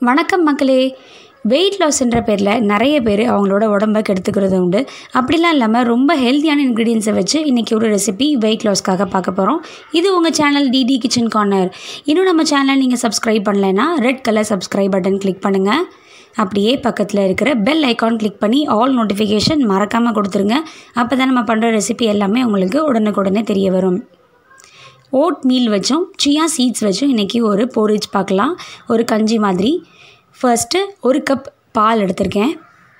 வணக்கம் மக்களே வெயிட் லாஸ்ன்ற பேரில் நிறைய பேர் அவங்களோட உடம்ப கெடுத்துக்கிறது உண்டு அப்படிலாம் இல்லாமல் ரொம்ப ஹெல்த்தியான இன்க்ரீடியன்ஸை வச்சு இன்றைக்கி ஒரு ரெசிபி வெயிட் லாஸ்க்காக பார்க்க போகிறோம் இது உங்கள் சேனல் டிடி கிச்சன் கார்னர் இன்னும் நம்ம சேனலை நீங்கள் சப்ஸ்கிரைப் பண்ணலைன்னா red colour subscribe button click பண்ணுங்கள் அப்படியே பக்கத்தில் இருக்கிற பெல் ஐக்கான் கிளிக் பண்ணி ஆல் நோட்டிஃபிகேஷன் மறக்காமல் கொடுத்துருங்க அப்போ தான் நம்ம பண்ணுற ரெசிபி எல்லாமே உங்களுக்கு உடனுக்குடனே தெரிய வரும் ஓட் மீல் வச்சும் சியா சீட்ஸ் வச்சும் இன்றைக்கி ஒரு போரிஜ் பார்க்கலாம் ஒரு கஞ்சி மாதிரி ஃபர்ஸ்ட்டு ஒரு கப் பால் எடுத்திருக்கேன்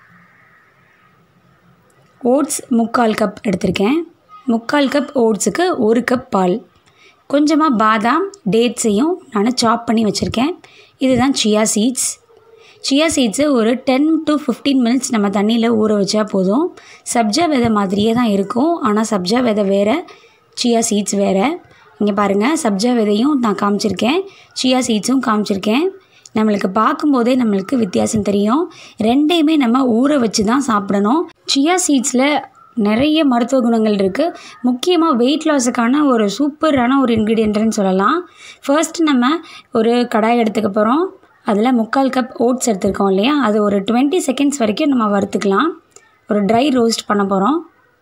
ஓட்ஸ் முக்கால் கப் எடுத்திருக்கேன் முக்கால் கப் ஓட்ஸுக்கு ஒரு கப் பால் கொஞ்சமாக பாதாம் டேட்ஸையும் நான் சாப் பண்ணி வச்சுருக்கேன் இதுதான் சியா சீட்ஸ் சியா சீட்ஸு ஒரு டென் டு ஃபிஃப்டீன் மினிட்ஸ் நம்ம தண்ணியில் ஊற வச்சா போதும் சப்ஜா விதை மாதிரியே தான் இருக்கும் ஆனால் சப்ஜா விதை வேறு சியா சீட்ஸ் வேறு இங்கே பாருங்கள் சப்ஜா விதையும் நான் காமிச்சிருக்கேன் சியா சீட்ஸும் காமிச்சிருக்கேன் நம்மளுக்கு பார்க்கும்போதே நம்மளுக்கு வித்தியாசம் தெரியும் ரெண்டையுமே நம்ம ஊற வச்சு தான் சாப்பிடணும் சியா சீட்ஸில் நிறைய மருத்துவ குணங்கள் இருக்குது முக்கியமாக வெயிட் லாஸுக்கான ஒரு சூப்பரான ஒரு இன்க்ரீடியண்ட்டுன்னு சொல்லலாம் ஃபர்ஸ்ட் நம்ம ஒரு கடாய் எடுத்துக்க போகிறோம் அதில் முக்கால் கப் ஓட்ஸ் எடுத்துருக்கோம் இல்லையா அது ஒரு டுவெண்ட்டி செகண்ட்ஸ் வரைக்கும் நம்ம வறுத்துக்கலாம் ஒரு ட்ரை ரோஸ்ட் பண்ண போகிறோம்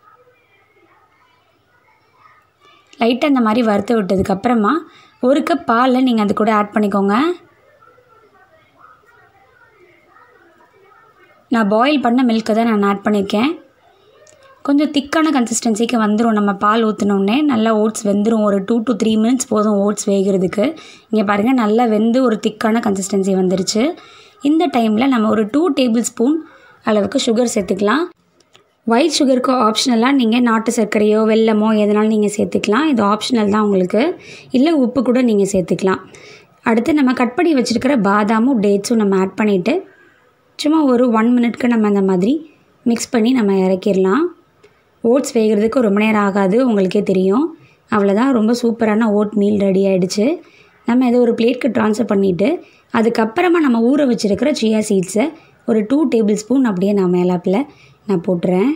லைட்டாக இந்த மாதிரி வறுத்து விட்டதுக்கப்புறமா ஒரு கப் பாலில் நீங்கள் அது கூட ஆட் பண்ணிக்கோங்க நான் பாயில் பண்ண மில்க்கை தான் நான் ஆட் பண்ணியிருக்கேன் கொஞ்சம் திக்கான கன்சிஸ்டன்சிக்கு வந்துடும் நம்ம பால் ஊற்றினோடனே நல்லா ஓட்ஸ் வெந்துடும் ஒரு டூ டு த்ரீ மினிட்ஸ் போதும் ஓட்ஸ் வேகிறதுக்கு இங்கே பாருங்கள் நல்லா வெந்து ஒரு திக்கான கன்சிஸ்டன்சி வந்துருச்சு இந்த டைமில் நம்ம ஒரு டூ டேபிள் ஸ்பூன் அளவுக்கு சுகர் சேர்த்துக்கலாம் ஒயிட் சுகருக்கு ஆப்ஷனலாக நீங்கள் நாட்டு சர்க்கரையோ வெல்லமோ எதனாலும் நீங்கள் சேர்த்துக்கலாம் இது ஆப்ஷனல் தான் உங்களுக்கு இல்லை உப்பு கூட நீங்கள் சேர்த்துக்கலாம் அடுத்து நம்ம கட் பண்ணி வச்சுருக்கிற பாதாமும் டேட்ஸும் நம்ம ஆட் பண்ணிவிட்டு சும்மா ஒரு ஒன் மினிட்க்கு நம்ம அந்த மாதிரி மிக்ஸ் பண்ணி நம்ம இறக்கிடலாம் ஓட்ஸ் வேகிறதுக்கு ரொம்ப நேரம் ஆகாது உங்களுக்கே தெரியும் அவ்வளோதான் ரொம்ப சூப்பரான ஓட் மீல் ரெடி ஆகிடுச்சு நம்ம இதை ஒரு பிளேட்க்கு ட்ரான்ஸ்ஃபர் பண்ணிவிட்டு அதுக்கப்புறமா நம்ம ஊற வச்சுருக்கிற சியா சீட்ஸை ஒரு டூ டேபிள் ஸ்பூன் அப்படியே நான் மேலாப்பில் நான் போட்டுறேன்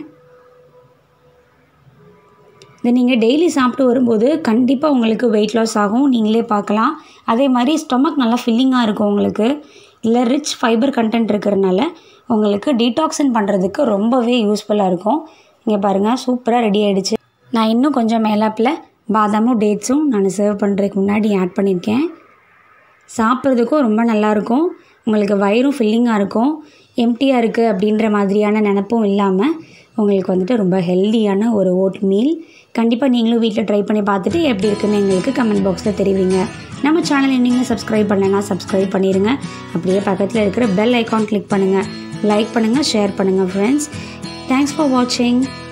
இதை நீங்கள் டெய்லி சாப்பிட்டு வரும்போது கண்டிப்பாக உங்களுக்கு வெயிட் லாஸ் ஆகும் நீங்களே பார்க்கலாம் அதே மாதிரி ஸ்டொமக் நல்லா ஃபில்லிங்காக இருக்கும் உங்களுக்கு இல்லை ரிச் ஃபைபர் கண்டென்ட் இருக்கிறனால உங்களுக்கு டீடாக்ஸின் பண்ணுறதுக்கு ரொம்பவே யூஸ்ஃபுல்லாக இருக்கும் இங்கே பாருங்கள் சூப்பராக ரெடி ஆகிடுச்சு நான் இன்னும் கொஞ்சம் மேலாப்பில் பாதாமும் டேட்ஸும் நான் சர்வ் பண்ணுறதுக்கு முன்னாடி ஆட் பண்ணியிருக்கேன் சாப்பிட்றதுக்கும் ரொம்ப நல்லாயிருக்கும் உங்களுக்கு வயிறும் ஃபில்லிங்காக இருக்கும் எம்டியாக இருக்குது அப்படின்ற மாதிரியான நினப்பும் இல்லாமல் உங்களுக்கு வந்துட்டு ரொம்ப ஹெல்த்தியான ஒரு ஓட் மீல் கண்டிப்பாக நீங்களும் வீட்டில் ட்ரை பண்ணி பார்த்துட்டு எப்படி இருக்குன்னு எங்களுக்கு கமெண்ட் பாக்ஸில் தெரிவிங்க நம்ம சேனலை நீங்கள் சப்ஸ்கிரைப் பண்ணலைன்னா சப்ஸ்கிரைப் பண்ணிடுங்க அப்படியே பக்கத்தில் இருக்கிற பெல் ஐக்கான் கிளிக் பண்ணுங்கள் லைக் பண்ணுங்கள் ஷேர் பண்ணுங்கள் ஃப்ரெண்ட்ஸ் தேங்க்ஸ் ஃபார் வாட்சிங்